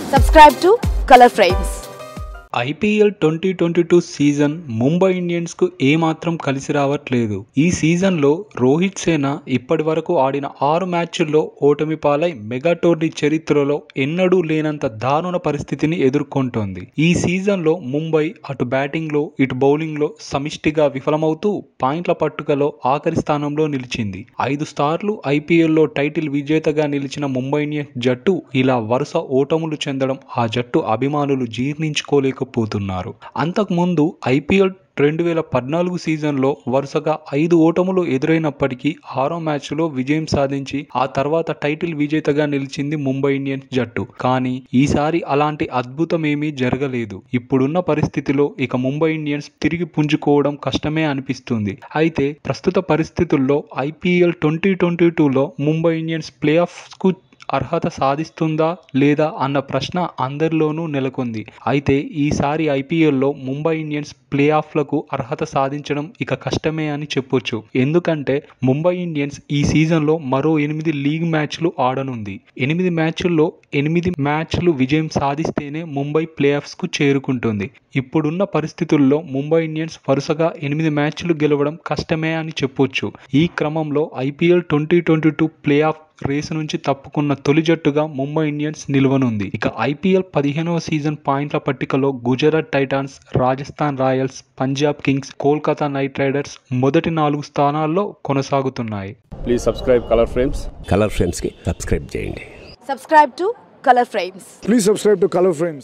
Subscribe to Color Frames. IPL twenty twenty two season Mumbai Indians కు ఏమాత్రం కలిసి రావట్లేదు ఈ సీజన్ లో రోహిత్ సేన ఇప్పటి వరకు ఆడిన ఆరు మ్యాచ్ల్లో ఓటమి పాలై మెగా టోర్నీ చరిత్రలో ఎన్నడూ లేనంత దారుణ పరిస్థితిని ఎదుర్కొంటోంది ఈ సీజన్ లో ముంబై అటు బ్యాటింగ్ లో ఇటు బౌలింగ్ లో సమిష్టిగా విఫలమవుతూ పాయింట్ల పట్టుకలో ఆఖరి స్థానంలో నిలిచింది ఐదు స్టార్లు ఐపీఎల్లో టైటిల్ విజేతగా నిలిచిన ముంబై ఇండియన్స్ జట్టు ఇలా వరుస ఓటములు చెందడం ఆ జట్టు అభిమానులు జీర్ణించుకోలేకపోతున్నారు అంతకుముందు ఐపీఎల్ రెండు వేల పద్నాలుగు సీజన్లో వరుసగా ఐదు ఓటములు ఎదురైనప్పటికీ ఆరో మ్యాచ్లో విజయం సాధించి ఆ తర్వాత టైటిల్ విజేతగా నిలిచింది ముంబై ఇండియన్స్ జట్టు కానీ ఈసారి అలాంటి అద్భుతం ఏమీ జరగలేదు ఇప్పుడున్న పరిస్థితిలో ఇక ముంబై ఇండియన్స్ తిరిగి పుంజుకోవడం కష్టమే అనిపిస్తుంది అయితే ప్రస్తుత పరిస్థితుల్లో ఐపీఎల్ ట్వంటీ ట్వంటీ టూలో ముంబై ఇండియన్స్ ప్లే ఆఫ్స్కు అర్హత సాధిస్తుందా లేదా అన్న ప్రశ్న అందరిలోనూ నెలకొంది అయితే ఈసారి ఐపీఎల్లో ముంబై ఇండియన్స్ ప్లే ఆఫ్లకు అర్హత సాధించడం ఇక కష్టమే అని చెప్పొచ్చు ఎందుకంటే ముంబై ఇండియన్స్ ఈ సీజన్లో మరో ఎనిమిది లీగ్ మ్యాచ్లు ఆడనుంది ఎనిమిది మ్యాచ్ల్లో ఎనిమిది మ్యాచ్లు విజయం సాధిస్తేనే ముంబై ప్లే ఆఫ్స్కు చేరుకుంటుంది ఇప్పుడున్న పరిస్థితుల్లో ముంబై ఇండియన్స్ వరుసగా ఎనిమిది మ్యాచ్లు గెలవడం కష్టమే అని చెప్పొచ్చు ఈ క్రమంలో IPL twenty twenty two play off race నుంచి తప్పుకున్న తొలి జట్టుగా ముంబై ఇండియన్స్ నిలవనుంది ఇక ఐపీఎల్ పదిహేనవ సీజన్ పాయింట్ల పట్టికలో Gujarat Titans Rajasthan Royals Punjab Kings Kolkata Knight Riders మొదటి నాలుగు స్థానాల్లో కొనసాగుతున్నాయి please subscribe Color Frames Color ఫ్రేమ్స్కి సబ్స్క్రైబ్ చేయండి Subscribe to Color Frames. Please subscribe to Color Frames.